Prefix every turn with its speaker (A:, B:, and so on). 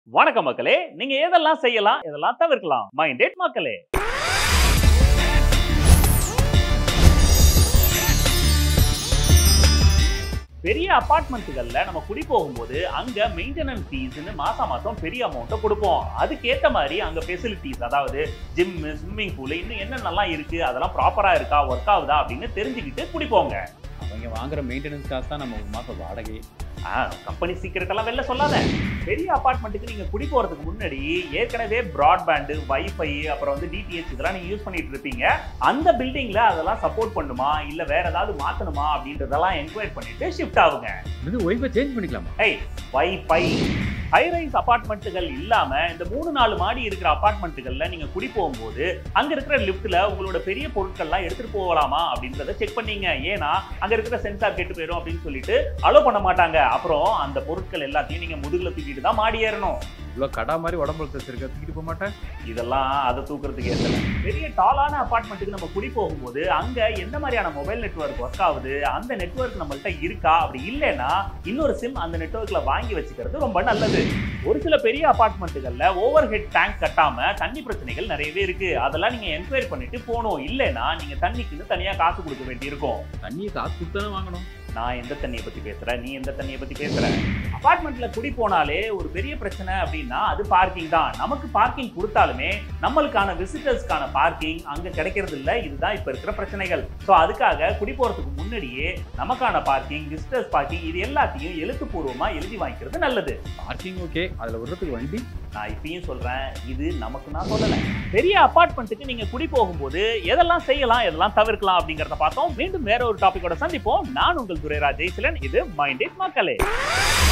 A: வணக்கம் மக்களே நீங்க எதெல்லாம் செய்யலாம் எதெல்லாம் தவிர்க்கலாம் மைண்டட் மக்களே பெரிய அபார்ட்மெண்ட்டுகள்ல நம்ம குடி போகும்போது அங்க மெயின்டெனன்ஸ் ஃபீஸ்னு மாசம் மாசம் பெரிய அமௌண்ட்டை கொடுப்போம் அதுக்கேத்த மாதிரி அங்க ஃபெசிலிட்டிஸ் அதாவது ஜிம் ஸ்விம்மிங் பூல் இன்னும் என்னென்னலாம் இருக்கு அதெல்லாம் ப்ராப்பரா இருக்கா ஒர்க் ஆகுதா அப்படின்னு தெரிஞ்சுக்கிட்டு குடிப்போங்க
B: அவங்க வாங்குற மெயின்டெனன்ஸ் காசு தான் நம்ம ஒரு மாசம் வாடகை
A: கம்பெனி சீக்கிரட் எல்லாம் வெளில சொல்லாத பெரிய அபார்ட்மெண்ட்டுக்கு நீங்க குடி போறதுக்கு முன்னாடி ஏற்கனவே பிராட்பேண்டு வைஃபை அப்புறம் வந்து டிடிஹெச் இதெல்லாம் நீங்க யூஸ் பண்ணிட்டு இருப்பீங்க அந்த பில்டிங்ல அதெல்லாம் சப்போர்ட் பண்ணுமா இல்ல வேற ஏதாவது மாத்தணுமா அப்படின்றதெல்லாம் என்கொயரி பண்ணிட்டு ஷிஃப்ட் ஆகுங்க
B: இது ஒய்ஃபை சேஞ்ச் பண்ணிக்கலாமா
A: ஏய் வைஃபை ஹைரைஸ் அபார்ட்மெண்ட்டுகள் இல்லாம இந்த மூணு நாலு மாடி இருக்கிற அபார்ட்மெண்ட்டுகள்ல நீங்க குடி போகும்போது அங்க இருக்கிற லிஃப்ட்ல உங்களோட பெரிய பொருட்கள்லாம் எடுத்துட்டு போகலாமா அப்படின்றத செக் பண்ணீங்க ஏன்னா அங்க இருக்கிற சென்சார் கெட்டு போயிடும் அப்படின்னு சொல்லிட்டு அலோ பண்ண மாட்டாங்க அப்புறம் அந்த பொருட்கள் எல்லாத்தையும் நீங்க முதுகுல தூக்கிட்டு தான் மாடி ஏறணும்
B: இவ்வளோ கடா மாதிரி உடம்புல தச்சிருக்க தூக்கிட்டு போக மாட்டேன்
A: இதெல்லாம் அதை தூக்குறதுக்கு ஏற்றல பெரிய டாலான அபார்ட்மெண்ட்டுக்கு நம்ம குடி போகும்போது அங்க எந்த மாதிரியான மொபைல் நெட்வொர்க் ஒர்க் ஆகுது அந்த நெட்வொர்க் நம்மள்ட்ட இருக்கா அப்படி இல்லைன்னா இன்னொரு சிம் அந்த நெட்வொர்க்ல வாங்கி வச்சுக்கிறது ரொம்ப நல்லது ஒரு சில பெரிய அபார்ட்மெண்ட்டுகள்ல ஓவர் ஹெட் டேங்க் கட்டாம தண்ணி பிரச்சனைகள் நிறையவே இருக்கு அதெல்லாம் நீங்க என்கொயரி பண்ணிட்டு போகணும் இல்லைன்னா நீங்க தண்ணிக்குன்னு தனியா காசு கொடுக்க வேண்டியிருக்கும்
B: தண்ணியை காசு கொடுத்தானே வாங்கணும்
A: நான் எந்த தண்ணியை பத்தி பேசுறேன் நீ எந்த தண்ணியை பத்தி பேசுற அபார்ட்மெண்ட்ல குடி போனாலே ஒரு பெரிய பிரச்சனை அப்படின்னா அது பார்க்கிங் தான் நமக்கு பார்க்கிங் கொடுத்தாலுமே நம்மளுக்கான விசிட்டர்ஸ்க்கான பார்க்கிங் அங்க கிடைக்கிறது இல்ல இதுதான் இப்ப இருக்கிற பிரச்சனைகள் ஸோ அதுக்காக குடி போறதுக்கு முன்னாடியே நமக்கான பார்க்கிங் விசிட்டர்ஸ் பார்க்கிங் இது எல்லாத்தையும் எழுத்துப்பூர்வமா எழுதி வாங்கிக்கிறது நல்லது
B: பார்க்கிங் ஓகே அதில் விடுறதுக்கு வண்டி
A: நான் இப்பயும் சொல்றேன் இது நமக்கு நான் சொல்லல பெரிய அபார்ட்மெண்ட்டுக்கு நீங்க குடி போகும்போது எதெல்லாம் செய்யலாம் எதெல்லாம் தவிர்க்கலாம் அப்படிங்கறத பார்த்தோம் மீண்டும் வேற ஒரு டாபிக்கோட சந்திப்போம் நான் உங்கள் துரைராஜ் ஜெய்சிலன் இது மைண்டேட் மக்களே